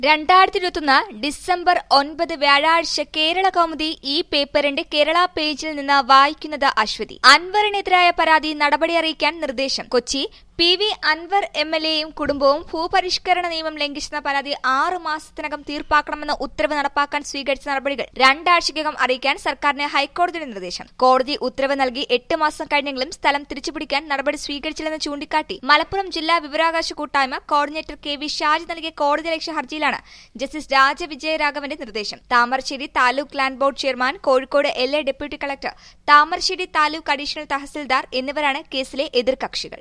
രണ്ടായിരത്തി ഇരുപത്തൊന്ന് ഡിസംബർ ഒൻപത് വ്യാഴാഴ്ച കേരള കൗമുദി ഈ പേപ്പറിന്റെ കേരള പേജിൽ നിന്ന് വായിക്കുന്നത് അശ്വതി അൻവറിനെതിരായ പരാതി നടപടി അറിയിക്കാൻ നിർദ്ദേശം Kochi P V Anwar M L എയും കുടുംബവും ഭൂപരിഷ്കരണ നിയമം ലംഘിച്ചെന്ന പരാതി ആറു മാസത്തിനകം തീർപ്പാക്കണമെന്ന ഉത്തരവ് നടപ്പാക്കാൻ സ്വീകരിച്ച നടപടികൾ രണ്ടാഴ്ചയ്ക്കകം അറിയിക്കാൻ സർക്കാരിന് ഹൈക്കോടതിയുടെ നിർദ്ദേശം കോടതി ഉത്തരവ് നൽകി എട്ട് മാസം കഴിഞ്ഞെങ്കിലും സ്ഥലം തിരിച്ചുപിടിക്കാൻ നടപടി സ്വീകരിച്ചില്ലെന്ന് ചൂണ്ടിക്കാട്ടി മലപ്പുറം ജില്ലാ വിവരാവകാശ കൂട്ടായ്മ കോർഡിനേറ്റർ കെ വി ഷാജി നൽകിയ കോടതി ലക്ഷ്യ ഹർജിയിലാണ് ജസ്റ്റിസ് രാജവിജയരാഘവന്റെ നിർദ്ദേശം Thamarassery taluk land board chairman Kozhikode L A deputy collector Thamarassery taluk additional tahsildar എന്നിവരാണ് കേസിലെ എതിർകക്ഷികൾ